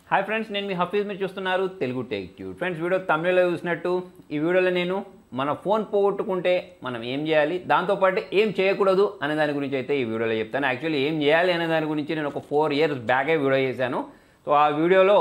hi friends నేను మీ హఫీజ్ మీరు చూస్తున్నారు Telugu tech tube friends video తమిళలో చూసినట్టు ఈ వీడియోలో నేను మన ఫోన్ పోగొట్టుకుంటే మనం ఏం చేయాలి దాంతోపాటు ఏం చేయకూడదు అనే దాని గురించి అయితే ఈ వీడియోలో చెప్తాను యాక్చువల్లీ ఏం చేయాలి అనే దాని గురించి నేను ఒక ఫోర్ ఇయర్స్ బ్యాకే వీడియో చేశాను సో ఆ వీడియోలో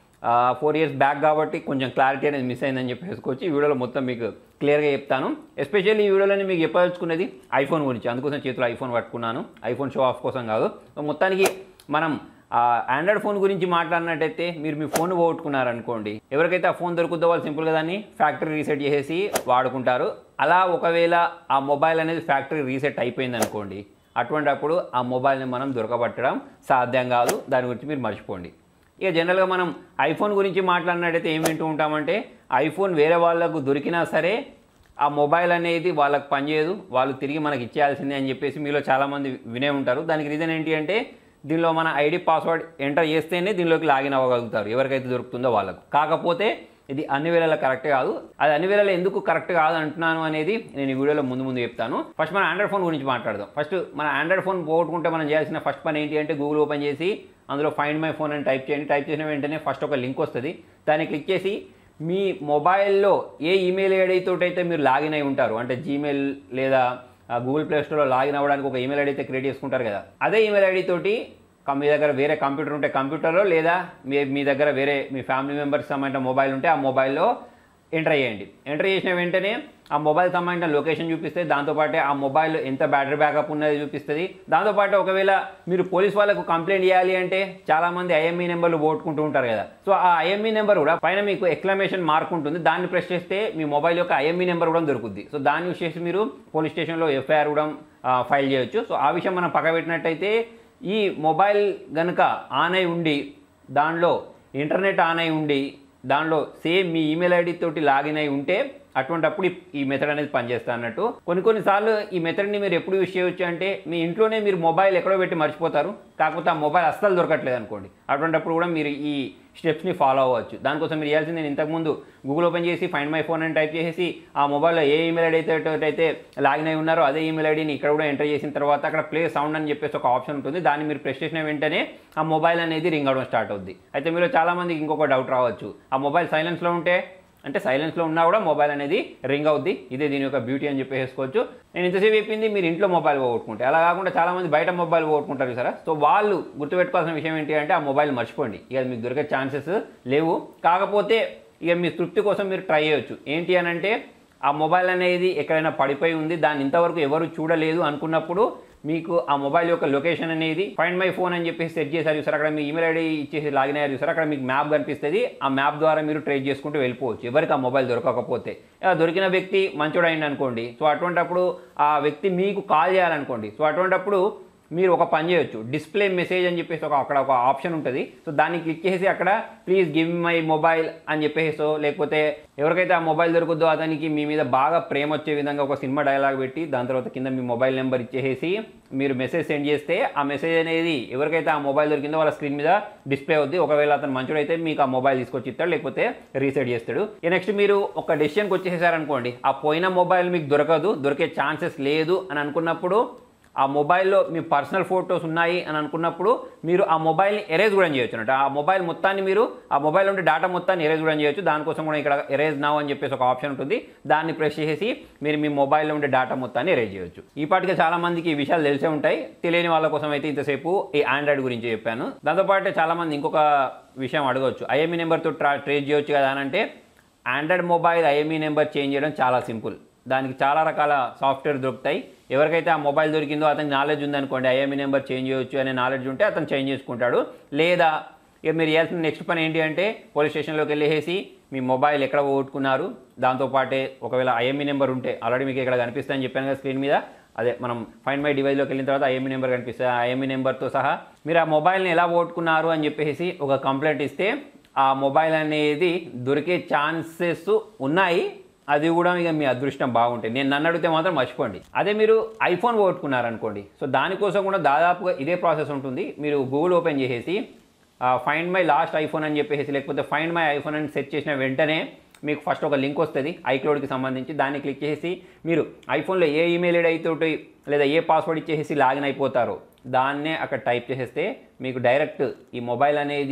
ఫోర్ ఇయర్స్ బ్యాక్ కాబట్టి కొంచెం క్లారిటీ అనేది మిస్ అయిందని చెప్పేసుకోవచ్చు ఈ వీడియోలో మొత్తం మీకు క్లియర్గా చెప్తాను ఎస్పెషల్లీ ఈ వీడియోలో మీకు చెప్పదలుచుకునేది ఐఫోన్ గురించి అందుకోసం చేతిలో ఐఫోన్ పట్టుకున్నాను ఐఫోన్ షో ఆఫ్ కోసం కాదు సో మొత్తానికి మనం ఆండ్రాయిడ్ ఫోన్ గురించి మాట్లాడినట్టయితే మీరు మీ ఫోన్ పోగొట్టుకున్నారనుకోండి ఎవరికైతే ఆ ఫోన్ దొరుకుతుందో వాళ్ళు సింపుల్గా దాన్ని ఫ్యాక్టరీ రీసెట్ చేసేసి వాడుకుంటారు అలా ఒకవేళ ఆ మొబైల్ అనేది ఫ్యాక్టరీ రీసెట్ అయిపోయింది అనుకోండి అటువంటి అప్పుడు ఆ మొబైల్ని మనం దొరకబట్టడం సాధ్యం కాదు దాని గురించి మీరు మర్చిపోండి ఇక జనరల్గా మనం ఐఫోన్ గురించి మాట్లాడినట్టయితే ఏం వింటూ ఉంటామంటే ఐఫోన్ వేరే వాళ్ళకు దొరికినా సరే ఆ మొబైల్ అనేది వాళ్ళకి పనిచేయదు వాళ్ళు తిరిగి మనకి ఇచ్చేయాల్సిందే అని చెప్పేసి మీలో చాలామంది వినే ఉంటారు దానికి రీజన్ ఏంటి అంటే దీనిలో మన ఐడి పాస్వర్డ్ ఎంటర్ చేస్తేనే దీనిలోకి లాగిన్ అవ్వగలుగుతారు ఎవరికైతే దొరుకుతుందో వాళ్ళకు కాకపోతే ఇది అన్ని వేళలా కరెక్ట్ కాదు అది అన్ని వేళలా ఎందుకు కరెక్ట్ కాదు అంటున్నాను అనేది నేను ఈ వీడియోలో ముందు ముందు చెప్తాను ఫస్ట్ మన ఆండ్రాయిడ్ ఫోన్ గురించి మాట్లాడదాం ఫస్ట్ మన ఆండ్రాయిడ్ ఫోన్ పోగొట్టుకుంటే మనం చేయాల్సిన ఫస్ట్ పని ఏంటి అంటే గూగుల్ ఓపెన్ చేసి అందులో ఫైండ్ మై ఫోన్ అని టైప్ చేయండి టైప్ చేసిన వెంటనే ఫస్ట్ ఒక లింక్ వస్తుంది దాన్ని క్లిక్ చేసి మీ మొబైల్లో ఏ ఈమెయిల్ ఐడి తోటి అయితే మీరు లాగిన్ అయి ఉంటారు అంటే జీమెయిల్ లేదా గూగుల్ ప్లే స్టోర్లో లాగిన్ అవ్వడానికి ఒక ఈమెయిల్ ఐడి అయితే క్రియేట్ చేసుకుంటారు కదా అదే ఈమెయిల్ ఐడి తోటి కం- మీ దగ్గర వేరే కంప్యూటర్ ఉంటే కంప్యూటర్లో లేదా మీ మీ దగ్గర వేరే మీ ఫ్యామిలీ మెంబర్స్ సంబంధించిన మొబైల్ ఉంటే ఆ మొబైల్లో ఎంటర్ చేయండి ఎంటర్ చేసిన వెంటనే ఆ మొబైల్ సంబంధించిన లొకేషన్ చూపిస్తే దాంతోపాటే ఆ మొబైల్ ఎంత బ్యాటరీ బ్యాకప్ ఉన్నది చూపిస్తుంది దాంతోపాటు ఒకవేళ మీరు పోలీస్ వాళ్ళకు కంప్లైంట్ చేయాలి అంటే చాలామంది ఐఎంఈ నెంబర్లు పోగొట్టుకుంటూ ఉంటారు కదా సో ఆ ఐఎంఈ నెంబర్ కూడా పైన మీకు ఎక్స్క్లమేషన్ మార్క్ ఉంటుంది దాన్ని ప్రెస్ చేస్తే మీ మొబైల్ యొక్క ఐఎంఈ నెంబర్ కూడా దొరుకుద్ది సో దాన్ని యూస్ చేసి మీరు పోలీస్ స్టేషన్లో ఎఫ్ఐఆర్ కూడా ఫైల్ చేయొచ్చు సో ఆ విషయం మనం పక్క పెట్టినట్టయితే ఈ మొబైల్ గనుక ఆన్ అయి ఉండి దానిలో ఇంటర్నెట్ ఆన్ అయి ఉండి దానిలో సేమ్ మీ ఈమెయిల్ ఐడి తోటి లాగిన్ అయి ఉంటే అటువంటప్పుడు ఈ- ఈ మెథడ్ అనేది పనిచేస్తా అన్నట్టు కొన్ని కొన్నిసార్లు ఈ మెథడ్ని మీరు ఎప్పుడు యూస్ చేయొచ్చు అంటే మీ ఇంట్లోనే మీరు మొబైల్ ఎక్కడో పెట్టి మర్చిపోతారు కాకపోతే ఆ మొబైల్ అస్సలు దొరకట్లేదు అనుకోండి అటువంటప్పుడు కూడా మీరు ఈ స్టెప్స్ని ఫాలో అవ్వచ్చు దానికోసం మీరు చేయాల్సింది నేను ఇంతకుముందు గూగుల్ ఓపెన్ చేసి ఫైండ్ మై ఫోన్ అని టైప్ చేసి ఆ మొబైల్లో ఏ ఈమెయిల్ ఐడి అయితే అయితే లాగిన్ అయి ఉన్నారో అదే ఈమెయిల్ ఐడిని ఇక్కడ కూడా ఎంటర్ చేసిన తర్వాత అక్కడ ప్లే సౌండ్ అని చెప్పేసి ఒక ఆప్షన్ ఉంటుంది దాన్ని మీరు ప్రెస్ చేసిన వెంటనే ఆ మొబైల్ అనేది రింగ్ అవడం స్టార్ట్ అవుద్ది అయితే మీరు చాలామందికి ఇంకొక డౌట్ రావచ్చు ఆ మొబైల్ సైలెన్స్లో ఉంటే అంటే సైలెన్స్లో ఉన్నా కూడా మొబైల్ అనేది రింగ్ అవుద్ది ఇదే దీని యొక్క బ్యూటీ అని చెప్పేసుకోవచ్చు నేను ఇంతసేపు చెప్పింది మీరు ఇంట్లో మొబైల్ పోగొట్టుకుంటే అలా కాకుండా చాలామంది బయట మొబైల్ పోగొట్టుకుంటారు సరే సో వాళ్ళు గుర్తుపెట్టుకోవాల్సిన విషయం ఏంటి అంటే ఆ మొబైల్ మర్చిపోండి ఇక అది మీకు దొరికే ఛాన్సెస్ లేవు కాకపోతే ఇక మీ తృప్తి కోసం మీరు ట్రై చేయొచ్చు ఏంటి అని అంటే ఆ మొబైల్ అనేది ఎక్కడైనా పడిపోయి ఉంది దాన్ని ఇంతవరకు ఎవరు చూడలేదు అనుకున్నప్పుడు మీకు ఆ మొబైల్ యొక్క లొకేషన్ అనేది ఫైండ్ మై ఫోన్ అని చెప్పేసి సెట్ చేశారు చూసారు అక్కడ మీ ఈమెయిల్ ఐడి ఇచ్చేసి లాగిన్ అయ్యారు చూసారు అక్కడ మీకు మ్యాప్ కనిపిస్తుంది ఆ మ్యాప్ ద్వారా మీరు ట్రేస్ చేసుకుంటూ వెళ్ళిపోవచ్చు ఎవరికి ఆ మొబైల్ దొరకకపోతే ఆ దొరికిన వ్యక్తి మంచోడు అయింది అనుకోండి సో అటువంటప్పుడు ఆ వ్యక్తి మీకు కాల్ చేయాలనుకోండి సో అటువంటప్పుడు మీరు ఒక పని చేయొచ్చు డిస్ప్లే మెసేజ్ అని చెప్పేసి ఒక అక్కడ ఒక ఆప్షన్ ఉంటుంది సో దాన్ని క్లిక్ చేసి అక్కడ ప్లీజ్ గివ్ మై మొబైల్ అని చెప్పేసో లేకపోతే ఎవరికైతే ఆ మొబైల్ దొరుకుద్దో అతనికి మీ మీద బాగా ప్రేమ వచ్చే విధంగా ఒక సినిమా డైలాగ్ పెట్టి దాని తర్వాత కింద మీ మొబైల్ నెంబర్ ఇచ్చేసి మీరు మెసేజ్ సెండ్ చేస్తే ఆ మెసేజ్ అనేది ఎవరికైతే ఆ మొబైల్ దొరికిందో వాళ్ళ స్క్రీన్ మీద డిస్ప్లే అవుద్ది ఒకవేళ అతను మంచోడైతే మీకు ఆ మొబైల్ తీసుకొచ్చి ఇస్తాడు లేకపోతే రీసెట్ చేస్తాడు ఇక నెక్స్ట్ మీరు ఒక డెసిషన్కి వచ్చేసారనుకోండి ఆ పోయిన మొబైల్ మీకు దొరకదు దొరికే ఛాన్సెస్ లేదు అని అనుకున్నప్పుడు ఆ మొబైల్లో మీ పర్సనల్ ఫొటోస్ ఉన్నాయి అని అనుకున్నప్పుడు మీరు ఆ మొబైల్ని ఎరేజ్ కూడా చేయొచ్చు అన్నట్టు ఆ మొబైల్ మొత్తాన్ని మీరు ఆ మొబైల్ ఉండే డేటా మొత్తాన్ని ఎరేజ్ కూడా చేయొచ్చు దానికోసం కూడా ఇక్కడ ఎరేజ్ నావ్ అని చెప్పేసి ఒక ఆప్షన్ ఉంటుంది దాన్ని ప్రెస్ చేసి మీరు మీ మొబైల్లో ఉండే డేటా మొత్తాన్ని ఎరేజ్ చేయొచ్చు ఈ పాటికి చాలా మందికి ఈ విషయాలు తెలిసే ఉంటాయి తెలియని వాళ్ళ కోసం అయితే ఇంతసేపు ఈ ఆండ్రాయిడ్ గురించి చెప్పాను దాంతోపాటు చాలా మంది ఇంకొక విషయం అడగవచ్చు ఐఎంఈ నెంబర్తో ట్రా ట్రేస్ చేయొచ్చు కదా అని అంటే Android mobile IMEI number change చేయడం చాలా సింపుల్ దానికి చాలా రకాల సాఫ్ట్వేర్ దొరుకుతాయి ఎవరికైతే ఆ మొబైల్ దొరికిందో అతనికి నాలెడ్జ్ ఉందనుకోండి ఐఎంఈ నెంబర్ చేంజ్ చేయొచ్చు అనే నాలెడ్జ్ ఉంటే అతను చేంజ్ చేసుకుంటాడు లేదా ఇక మీరు చేయాల్సిన నెక్స్ట్ పని ఏంటి అంటే పోలీస్ స్టేషన్లోకి వెళ్ళేసి మీ మొబైల్ ఎక్కడ పోగొట్టుకున్నారు దాంతోపాటే ఒకవేళ ఐఎంఈ నెంబర్ ఉంటే ఆల్రెడీ మీకు ఇక్కడ కనిపిస్తుందని చెప్పాను కదా స్క్రీన్ మీద అదే మనం ఫైండ్ మై డివైస్లోకి వెళ్ళిన తర్వాత ఐఎంఈ నెంబర్ కనిపిస్తుంది ఆ ఐఎంఈ నెంబర్తో సహా మీరు ఆ మొబైల్ని ఎలా పోగొట్టుకున్నారు అని చెప్పేసి ఒక కంప్లైంట్ ఇస్తే ఆ మొబైల్ అనేది దొరికే ఛాన్సెస్ ఉన్నాయి అది కూడా ఇక మీ అదృష్టం బాగుంటుంది నేను నన్ను అడిగితే మాత్రం మర్చిపోండి అదే మీరు ఐఫోన్ పోగొట్టుకున్నారనుకోండి సో దానికోసం కూడా దాదాపుగా ఇదే ప్రాసెస్ ఉంటుంది మీరు గూగుల్ ఓపెన్ చేసేసి ఫైండ్ మై లాస్ట్ ఐఫోన్ అని చెప్పేసి లేకపోతే ఫైండ్ మై ఐఫోన్ అని సెర్చ్ చేసిన వెంటనే మీకు ఫస్ట్ ఒక లింక్ వస్తుంది ఐక్లౌడ్కి సంబంధించి దాన్ని క్లిక్ చేసి మీరు ఐఫోన్లో ఏ ఈమెయిల్ ఐడి అయితే లేదా ఏ పాస్వర్డ్ ఇచ్చేసి లాగిన్ అయిపోతారో దాన్నే అక్కడ టైప్ చేసేస్తే మీకు డైరెక్ట్ ఈ మొబైల్ అనేది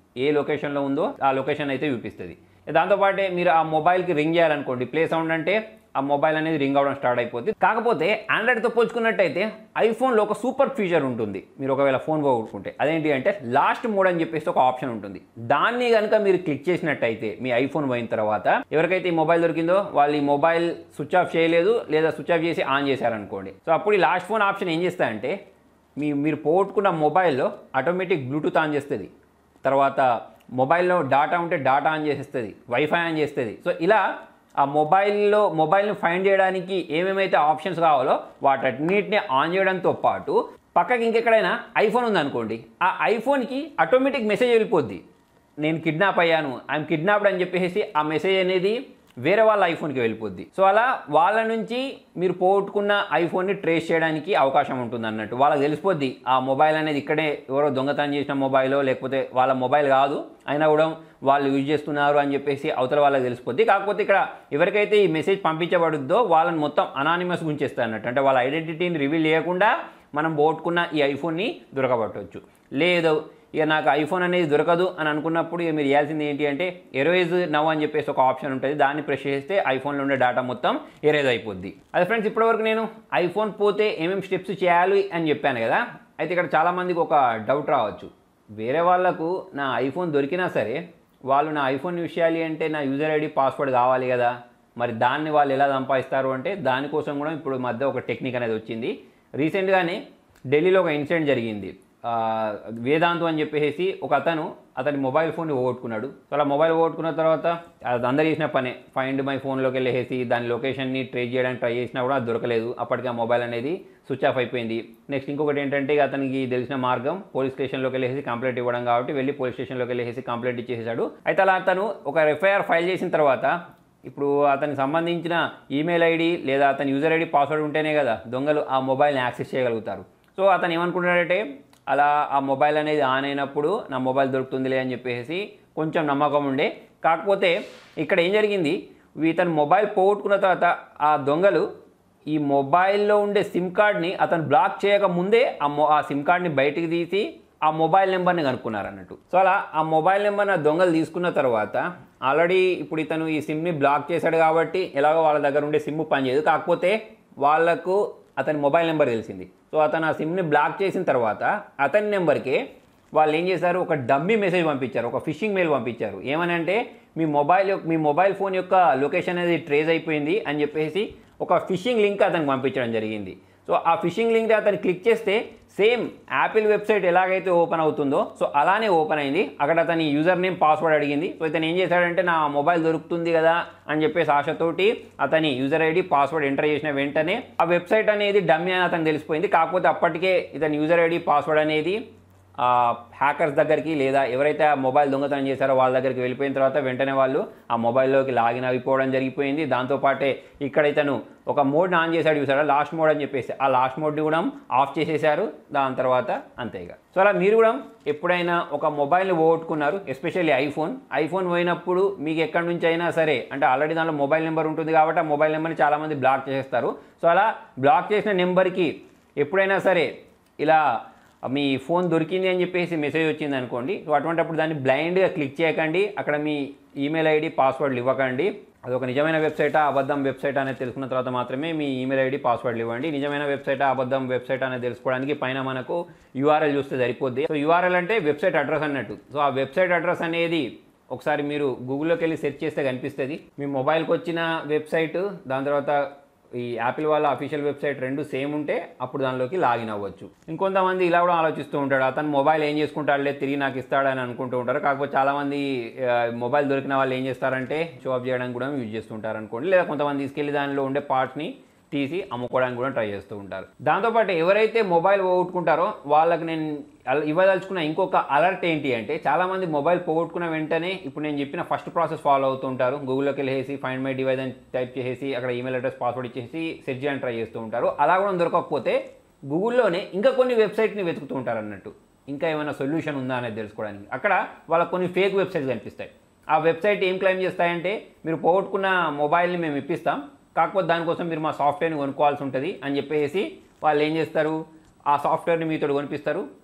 ఏ లొకేషన్లో ఉందో ఆ లొకేషన్ అయితే చూపిస్తుంది దాంతోపాటే మీరు ఆ మొబైల్కి రింగ్ చేయాలనుకోండి ప్లే సౌండ్ అంటే ఆ మొబైల్ అనేది రింగ్ అవ్వడం స్టార్ట్ అయిపోతుంది కాకపోతే ఆండ్రాయిడ్తో పోల్చుకున్నట్టయితే ఐఫోన్లో ఒక సూపర్ ఫీచర్ ఉంటుంది మీరు ఒకవేళ ఫోన్ పోగొట్టుకుంటే అదేంటి అంటే లాస్ట్ మోడ్ అని చెప్పేసి ఒక ఆప్షన్ ఉంటుంది దాన్ని కనుక మీరు క్లిక్ చేసినట్టయితే మీ ఐఫోన్ పోయిన తర్వాత ఎవరికైతే ఈ మొబైల్ దొరికిందో వాళ్ళు ఈ మొబైల్ స్విచ్ ఆఫ్ చేయలేదు లేదా స్విచ్ ఆఫ్ చేసి ఆన్ చేశారనుకోండి సో అప్పుడు ఈ లాస్ట్ ఫోన్ ఆప్షన్ ఏం చేస్తాయంటే మీ మీరు పోగొట్టుకున్న మొబైల్లో ఆటోమేటిక్ బ్లూటూత్ ఆన్ చేస్తుంది తర్వాత మొబైల్లో డాటా ఉంటే డాటా ఆన్ చేసేస్తుంది వైఫై ఆన్ చేస్తుంది సో ఇలా ఆ మొబైల్లో మొబైల్ని ఫైండ్ చేయడానికి ఏమేమైతే ఆప్షన్స్ కావాలో వాటన్నిటిని ఆన్ చేయడంతో పాటు పక్కకి ఇంకెక్కడైనా ఐఫోన్ ఉందనుకోండి ఆ ఐఫోన్కి ఆటోమేటిక్ మెసేజ్ వెళ్ళిపోద్ది నేను కిడ్నాప్ అయ్యాను ఐఎమ్ కిడ్నాప్డ్ అని చెప్పేసి ఆ మెసేజ్ అనేది వేరే వాళ్ళ ఐఫోన్కి వెళ్ళిపోద్ది సో అలా వాళ్ళ నుంచి మీరు పోగొట్టుకున్న ఐఫోన్ని ట్రేస్ చేయడానికి అవకాశం ఉంటుంది అన్నట్టు వాళ్ళకి తెలిసిపోద్ది ఆ మొబైల్ అనేది ఇక్కడే ఎవరో దొంగతనం చేసిన మొబైలో లేకపోతే వాళ్ళ మొబైల్ కాదు అయినా కూడా వాళ్ళు యూజ్ చేస్తున్నారు అని చెప్పేసి అవతల వాళ్ళకి తెలిసిపోద్ది కాకపోతే ఇక్కడ ఎవరికైతే ఈ మెసేజ్ పంపించబడుద్దో వాళ్ళని మొత్తం అనానిమస్ గుంచేస్తారు అన్నట్టు అంటే వాళ్ళ ఐడెంటిటీని రివీల్ చేయకుండా మనం పోగొట్టుకున్న ఈ ఐఫోన్ని దొరకబట్టవచ్చు లేదు ఇక నాకు ఐఫోన్ అనేది దొరకదు అని అనుకున్నప్పుడు ఇక మీరు చేయాల్సింది ఏంటి అంటే ఎరోయిజ్ నవ్ అని చెప్పేసి ఒక ఆప్షన్ ఉంటుంది దాన్ని ప్రెస్ చేస్తే ఐఫోన్లో ఉండే డేటా మొత్తం ఎరేజ్ అయిపోద్ది అదే ఫ్రెండ్స్ ఇప్పటివరకు నేను ఐఫోన్ పోతే ఏమేమి స్టెప్స్ చేయాలి అని చెప్పాను కదా అయితే ఇక్కడ చాలామందికి ఒక డౌట్ రావచ్చు వేరే వాళ్ళకు నా ఐఫోన్ దొరికినా సరే వాళ్ళు నా ఐఫోన్ యూస్ చేయాలి అంటే నా యూజర్ ఐడి పాస్వర్డ్ కావాలి కదా మరి దాన్ని వాళ్ళు ఎలా సంపాదిస్తారు అంటే దానికోసం కూడా ఇప్పుడు మధ్య ఒక టెక్నిక్ అనేది వచ్చింది రీసెంట్గానే ఢిల్లీలో ఒక ఇన్సిడెంట్ జరిగింది ఆ, వేదాంతు అని చెప్పేసి ఒక అతను అతని మొబైల్ ఫోన్ని పోగొట్టుకున్నాడు సో అలా మొబైల్ పోగొట్టుకున్న తర్వాత అది అందరు చేసిన పనే ఫైండ్ మై ఫోన్లోకి వెళ్ళేసి దాని లొకేషన్ని ట్రేస్ చేయడానికి ట్రై చేసినా కూడా అది దొరకలేదు అప్పటికి ఆ మొబైల్ అనేది స్విచ్ ఆఫ్ అయిపోయింది నెక్స్ట్ ఇంకొకటి ఏంటంటే ఇక అతనికి తెలిసిన మార్గం పోలీస్ స్టేషన్లోకి వెళ్ళేసి కంప్లైంట్ ఇవ్వడం కాబట్టి వెళ్ళి పోలీస్ స్టేషన్లోకి వెళ్ళేసి కంప్లైంట్ ఇచ్చేసాడు అయితే అలా అతను ఒక ఎఫ్ఐఆర్ ఫైల్ చేసిన తర్వాత ఇప్పుడు అతనికి సంబంధించిన ఈమెయిల్ ఐడి లేదా అతని యూజర్ ఐడి పాస్వర్డ్ ఉంటేనే కదా దొంగలు ఆ మొబైల్ని యాక్సెస్ చేయగలుగుతారు సో అతను ఏమనుకుంటున్నాడంటే అలా ఆ మొబైల్ అనేది ఆన్ అయినప్పుడు నా మొబైల్ దొరుకుతుందిలే అని చెప్పేసి కొంచెం నమ్మకం ఉండే కాకపోతే ఇక్కడ ఏం జరిగింది ఇతను మొబైల్ పోగొట్టుకున్న తర్వాత ఆ దొంగలు ఈ మొబైల్లో ఉండే సిమ్ కార్డ్ని అతను బ్లాక్ చేయక ముందే ఆ మొ ఆ సిమ్ కార్డ్ని బయటికి తీసి ఆ మొబైల్ నెంబర్ని కనుక్కున్నారు అన్నట్టు సో అలా ఆ మొబైల్ నెంబర్ని ఆ దొంగలు తీసుకున్న తర్వాత ఆల్రెడీ ఇప్పుడు ఇతను ఈ సిమ్ని బ్లాక్ చేశాడు కాబట్టి ఎలాగో వాళ్ళ దగ్గర ఉండే సిమ్ పనిచేయదు కాకపోతే వాళ్ళకు అతని మొబైల్ నెంబర్ తెలిసింది సో అతను ఆ సిమ్ని బ్లాక్ చేసిన తర్వాత అతని నెంబర్కి వాళ్ళు ఏం చేశారు ఒక డమ్మీ మెసేజ్ పంపించారు ఒక ఫిషింగ్ మెయిల్ పంపించారు ఏమని అంటే మీ మొబైల్ యొక్క- మీ మొబైల్ ఫోన్ యొక్క లొకేషన్ అనేది ట్రేస్ అయిపోయింది అని చెప్పేసి ఒక ఫిషింగ్ లింక్ అతనికి పంపించడం జరిగింది సో ఆ ఫిషింగ్ లింక్ అతను క్లిక్ చేస్తే సేమ్ యాపిల్ వెబ్సైట్ ఎలాగైతే ఓపెన్ అవుతుందో సో అలానే ఓపెన్ అయింది అక్కడ అతని యూజర్ నేమ్ పాస్వర్డ్ అడిగింది సో ఇతను ఏం చేశాడంటే నా మొబైల్ దొరుకుతుంది కదా అని చెప్పేసి ఆశతోటి అతని యూజర్ ఐడి పాస్వర్డ్ ఎంటర్ చేసిన వెంటనే ఆ వెబ్సైట్ అనేది డమ్మీ అని అతను తెలిసిపోయింది కాకపోతే అప్పటికే ఇతని యూజర్ ఐడి పాస్వర్డ్ అనేది ఆ హ్యాకర్స్ దగ్గరికి లేదా ఎవరైతే ఆ మొబైల్ దొంగతనం చేశారో వాళ్ళ దగ్గరికి వెళ్ళిపోయిన తర్వాత వెంటనే వాళ్ళు ఆ మొబైల్లోకి లాగిన్ అయిపోవడం జరిగిపోయింది దాంతోపాటే ఇక్కడ ఇతను ఒక మోడ్ని ఆన్ చేశాడు చూసారా లాస్ట్ మోడ్ అని చెప్పేసి ఆ లాస్ట్ మోడ్ని కూడా ఆఫ్ చేసేశారు దాని తర్వాత అంతేగా సో అలా మీరు కూడా ఎప్పుడైనా ఒక మొబైల్ని పోగొట్టుకున్నారు ఎస్పెషల్లీ ఐఫోన్ ఐఫోన్ పోయినప్పుడు మీకు ఎక్కడి నుంచి అయినా సరే అంటే ఆల్రెడీ దాంట్లో మొబైల్ నెంబర్ ఉంటుంది కాబట్టి ఆ మొబైల్ నెంబర్ని చాలామంది బ్లాక్ చేసేస్తారు సో అలా బ్లాక్ చేసిన నెంబర్కి ఎప్పుడైనా సరే ఇలా మీ ఫోన్ దొరికింది అని చెప్పేసి మెసేజ్ వచ్చింది అనుకోండి సో అటువంటిప్పుడు దాన్ని బ్లైండ్గా క్లిక్ చేయకండి అక్కడ మీ ఈమెయిల్ ఐడి పాస్వర్డ్లు ఇవ్వకండి అది ఒక నిజమైన వెబ్సైటా అబద్ధం వెబ్సైట్ అనేది తెలుసుకున్న తర్వాత మాత్రమే మీ ఈమెయిల్ ఐడి పాస్వర్డ్లు ఇవ్వండి నిజమైన వెబ్సైటా అబద్ధం వెబ్సైట్ అనేది తెలుసుకోవడానికి పైన మనకు యూఆర్ఎల్ చూస్తే సరిపోద్ది సో యూఆర్ఎల్ అంటే వెబ్సైట్ అడ్రస్ అన్నట్టు సో ఆ వెబ్సైట్ అడ్రస్ అనేది ఒకసారి మీరు గూగుల్లోకి వెళ్ళి సెర్చ్ చేస్తే కనిపిస్తుంది మీ మొబైల్కి వచ్చిన వెబ్సైట్ దాని తర్వాత ఈ యాపిల్ వాళ్ళ అఫీషియల్ వెబ్సైట్ రెండు సేమ్ ఉంటే అప్పుడు దానిలోకి లాగిన్ అవ్వచ్చు ఇంకొంతమంది ఇలా కూడా ఆలోచిస్తూ ఉంటాడు అతను మొబైల్ ఏం చేసుకుంటాడులే తిరిగి నాకు ఇస్తాడని అనుకుంటూ ఉంటారు కాకపోతే చాలామంది ఆ, మొబైల్ దొరికిన వాళ్ళు ఏం చేస్తారంటే షో ఆఫ్ చేయడానికి కూడా యూజ్ చేస్తుంటారు అనుకోండి లేదా కొంతమంది తీసుకెళ్లి దానిలో ఉండే పార్ట్స్ని తీసి అమ్ముకోవడానికి కూడా ట్రై చేస్తూ ఉంటారు దాంతోపాటు ఎవరైతే మొబైల్ పోగొట్టుకుంటారో వాళ్ళకి నేను అల- ఇవ్వదలుచుకున్న ఇంకొక అలర్ట్ ఏంటి అంటే చాలామంది మొబైల్ పోగొట్టుకున్న వెంటనే ఇప్పుడు నేను చెప్పిన ఫస్ట్ ప్రాసెస్ ఫాలో అవుతుంటారు గూగుల్లోకి వెళ్ళేసి ఫైండ్ మై డివైస్ అని టైప్ చేసేసి అక్కడ ఈమెయిల్ అడ్రస్ పాస్వర్డ్ ఇచ్చేసి సెర్చ్ చేయడానికి ట్రై చేస్తూ ఉంటారు అలా కూడా దొరకకపోతే గూగుల్లోనే ఇంకా కొన్ని వెబ్సైట్ని వెతుకుతూ ఉంటారు అన్నట్టు ఇంకా ఏమైనా సొల్యూషన్ ఉందా అనేది తెలుసుకోవడానికి అక్కడ వాళ్ళకి కొన్ని ఫేక్ వెబ్సైట్స్ కనిపిస్తాయి ఆ వెబ్సైట్ ఏం క్లెయిమ్ చేస్తాయంటే మీరు పోగొట్టుకున్న మొబైల్ని మేము ఇప్పిస్తాం కాకపోతే దానికోసం మీరు మా సాఫ్ట్వేర్ని కొనుక్కోవాల్సి ఉంటుంది అని చెప్పేసి వాళ్ళు ఏం చేస్తారు ఆ సాఫ్ట్వేర్ని మీతో కొనిపిస్తారు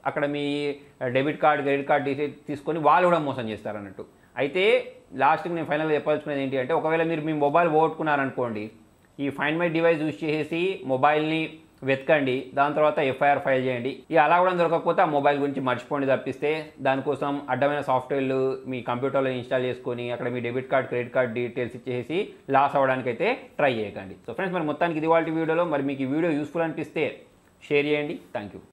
అక్కడ మీ debit card credit card details తీసుకొని వాళ్ళు కూడా మోసం చేస్తారు అన్నట్టు అయితే లాస్ట్కి నేను ఫైనల్గా చెప్పాల్సుకునేది ఏంటి అంటే ఒకవేళ మీరు మీ మొబైల్ పోగొట్టుకున్నారనుకోండి ఈ ఫైండ్ మై డివైస్ యూజ్ చేసేసి మొబైల్ని వెతకండి దాని తర్వాత ఎఫ్ఐఆర్ ఫైల్ చేయండి ఇక అలా కూడా దొరకకపోతే ఆ మొబైల్ గురించి మర్చిపోండి తప్పిస్తే దానికోసం అడ్డమైన సాఫ్ట్వేర్లు మీ కంప్యూటర్లో ఇన్స్టాల్ చేసుకొని అక్కడ మీ debit card credit card details ఇచ్చేసి లాస్ అవ్వడానికి అయితే ట్రై చేయకండి సో ఫ్రెండ్స్ మరి మొత్తానికి ఇది వాళ్ళ వీడియోలో మరి మీకు ఈ వీడియో యూస్ఫుల్ అనిపిస్తే షేర్ చేయండి థ్యాంక్ యూ